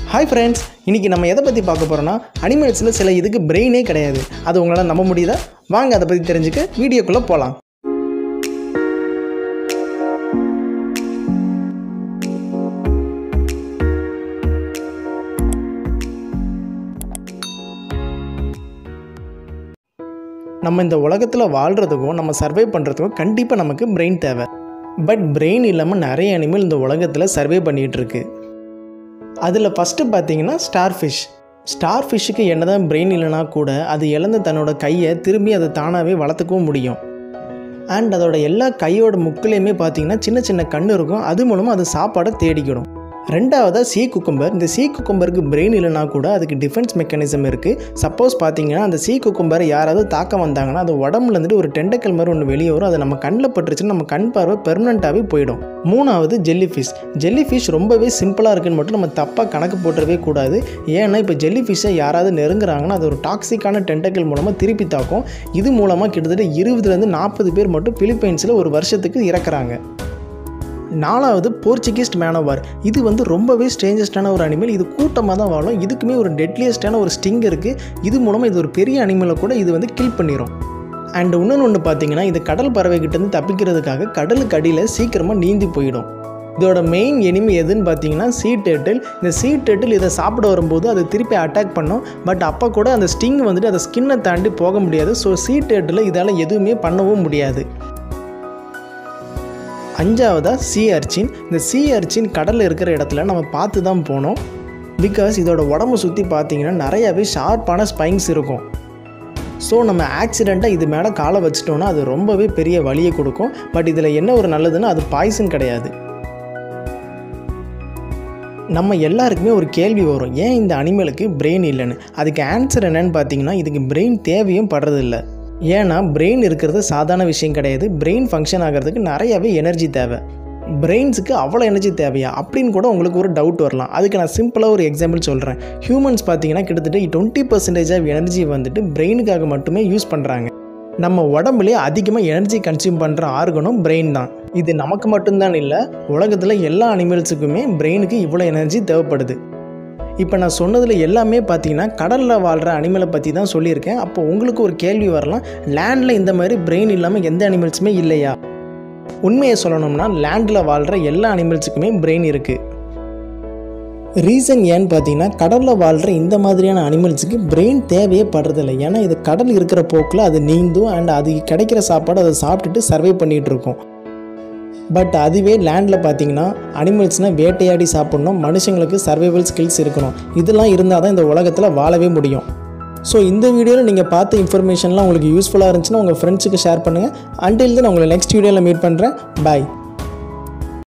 hi friends இன்றைக்கி நம்ம எதை பற்றி பார்க்க போகிறோன்னா அனிமல்ஸில் சில இதுக்கு பிரெயினே கிடையாது அது உங்களால் நம்ப முடியுதா வாங்க அதை பற்றி தெரிஞ்சுக்க வீடியோக்குள்ளே போகலாம் நம்ம இந்த உலகத்தில் வாழ்கிறதுக்கும் நம்ம சர்வே பண்ணுறதுக்கும் கண்டிப்பாக நமக்கு பிரெயின் தேவை பட் பிரெயின் இல்லாமல் நிறைய அனிமல் இந்த உலகத்தில் சர்வே பண்ணிகிட்டு இருக்கு அதில் ஃபஸ்ட்டு பார்த்தீங்கன்னா ஸ்டார் ஃபிஷ் ஸ்டார் ஃபிஷ்ஷுக்கு என்னதான் பிரெயின் இல்லைனா கூட அது இழந்து தன்னோட கையை திரும்பி அதை தானாகவே வளர்த்துக்கவும் முடியும் அண்ட் அதோட எல்லா கையோட முக்குலேயுமே பார்த்தீங்கன்னா சின்ன சின்ன கண் இருக்கும் அது மூலமாக அது சாப்பாடை தேடிக்கிடும் ரெண்டாவதாக சீ குக்கும்பர் இந்த சீ குக்கும்பருக்கு பிரெயின் இல்லைனா கூட அதுக்கு டிஃபென்ஸ் மெக்கானிசம் இருக்குது சப்போஸ் பார்த்தீங்கன்னா அந்த சீ குக்கும்பரை யாராவது தாக்க வந்தாங்கன்னா அது உடம்புல இருந்துட்டு ஒரு டெண்டக்கல் மாதிரி ஒன்று வெளியே வரும் அது நம்ம கண்ணில் பட்டுருச்சுன்னா நம்ம கண் பார்வை பெர்மனண்ட்டாகவே போயிடும் மூணாவது ஜெல்லி ஃபிஷ் ஜெல்லி ஃபிஷ் ரொம்பவே சிம்பிளாக இருக்குன்னு மட்டும் நம்ம தப்பாக கணக்கு போட்டுறவே கூடாது ஏன்னா இப்போ ஜெல்லி ஃபிஷ்ஷை யாராவது நெருங்குறாங்கன்னா அது ஒரு டாக்ஸிக்கான டெண்டக்கல் மூலமாக திருப்பி தாக்கும் இது மூலமாக கிட்டத்தட்ட இருபதுலேருந்து நாற்பது பேர் மட்டும் பிலிப்பைன்ஸில் ஒரு வருஷத்துக்கு இறக்குறாங்க நாலாவது போர்ச்சுகீஸ்ட் மேனோவார் இது வந்து ரொம்பவே ஸ்ட்ரேஞ்சஸ்டான ஒரு அனிமல் இது கூட்டமாக தான் வாழும் இதுக்குமே ஒரு டெட்லியஸ்டான ஒரு ஸ்டிங் இருக்குது இது மூலமாக இது ஒரு பெரிய அனிமலை கூட இது வந்து கில் பண்ணிடும் அண்ட் இன்னொன்று ஒன்று பார்த்தீங்கன்னா இது கடல் பறவைகிட்டேருந்து தப்பிக்கிறதுக்காக கடலுக்கு அடியில் சீக்கிரமாக நீந்தி போயிடும் இதோட மெயின் எனிமி எதுன்னு பார்த்தீங்கன்னா சீ டேட்டில் இந்த சீ டேட்டில் இதை சாப்பிட வரும்போது அது திருப்பி அட்டாக் பண்ணும் பட் அப்போ கூட அந்த ஸ்டிங் வந்துட்டு அந்த ஸ்கின்னை தாண்டி போக முடியாது ஸோ சீ டேட்டில் இதால் எதுவுமே பண்ணவும் முடியாது அஞ்சாவதாக சீ அர்ச்சின் இந்த சீ அர்ச்சின் கடலில் இருக்கிற இடத்துல நம்ம பார்த்து தான் போனோம் பிகாஸ் இதோட உடம்பு சுற்றி பார்த்தீங்கன்னா நிறையாவே ஷார்ப்பான ஸ்பைன்ஸ் இருக்கும் ஸோ நம்ம ஆக்சிடெண்ட்டாக இது மேலே காலை வச்சிட்டோன்னா அது ரொம்பவே பெரிய வலியை கொடுக்கும் பட் இதில் என்ன ஒரு நல்லதுன்னா அது பாய்சன் கிடையாது நம்ம எல்லாருக்குமே ஒரு கேள்வி வரும் ஏன் இந்த அனிமலுக்கு பிரெயின் இல்லைன்னு அதுக்கு ஆன்சர் என்னன்னு பார்த்தீங்கன்னா இதுக்கு பிரெயின் தேவையும் படுறதில்லை ஏன்னா பிரெயின் இருக்கிறது சாதாரண விஷயம் கிடையாது பிரெயின் ஃபங்க்ஷன் ஆகிறதுக்கு நிறையவே எனர்ஜி தேவை பிரெயின்ஸுக்கு அவ்வளோ எனர்ஜி தேவையா அப்படின்னு கூட உங்களுக்கு ஒரு டவுட் வரலாம் அதுக்கு நான் சிம்பிளாக ஒரு எக்ஸாம்பிள் சொல்கிறேன் ஹியூமன்ஸ் பார்த்தீங்கன்னா கிட்டத்தட்ட டுவெண்ட்டி பர்சன்டேஜ் ஆஃப் எனர்ஜி வந்துட்டு பிரெயினுக்காக மட்டுமே யூஸ் பண்ணுறாங்க நம்ம உடம்புலேயே அதிகமாக எனர்ஜி கன்சியூம் பண்ணுற ஆர்கனும் பிரெயின் தான் இது நமக்கு மட்டும்தான் இல்லை உலகத்தில் எல்லா அனிமல்ஸுக்குமே பிரெயினுக்கு இவ்வளோ எனர்ஜி தேவைப்படுது இப்போ நான் சொன்னதில் எல்லாமே பார்த்தீங்கன்னா கடலில் வாழ்கிற அனிமலை பற்றி தான் சொல்லியிருக்கேன் அப்போ உங்களுக்கு ஒரு கேள்வி வரலாம் லேண்டில் இந்த மாதிரி பிரெயின் இல்லாமல் எந்த அனிமல்ஸுமே இல்லையா உண்மையை சொல்லணும்னா லேண்டில் வாழ்கிற எல்லா அனிமல்ஸுக்குமே பிரெயின் இருக்குது ரீசன் ஏன்னு பார்த்தீங்கன்னா கடலில் வாழ்கிற இந்த மாதிரியான அனிமல்ஸுக்கு பிரெயின் தேவையே படுறதில்லை ஏன்னா இது கடல் இருக்கிற போக்கில் அது நீந்தும் அண்ட் அது கிடைக்கிற சாப்பாடு அதை சாப்பிட்டுட்டு சர்வை பண்ணிகிட்டு இருக்கும் பட் அதுவே லேண்டில் பார்த்தீங்கன்னா அனிமல்ஸ்னால் வேட்டையாடி சாப்பிட்ணும் மனுஷங்களுக்கு சர்வைவல் ஸ்கில்ஸ் இருக்கணும் இதெல்லாம் இருந்தால் தான் இந்த உலகத்தில் வாழவே முடியும் ஸோ இந்த வீடியோவில் நீங்கள் பார்த்த இன்ஃபர்மேஷன்லாம் உங்களுக்கு யூஸ்ஃபுல்லாக இருந்துச்சுன்னா உங்கள் ஃப்ரெண்ட்ஸுக்கு ஷேர் பண்ணுங்கள் அண்டில் தான் நான் உங்களை நெக்ஸ்ட் வீடியோவில் மீட் பண்ணுறேன் பாய்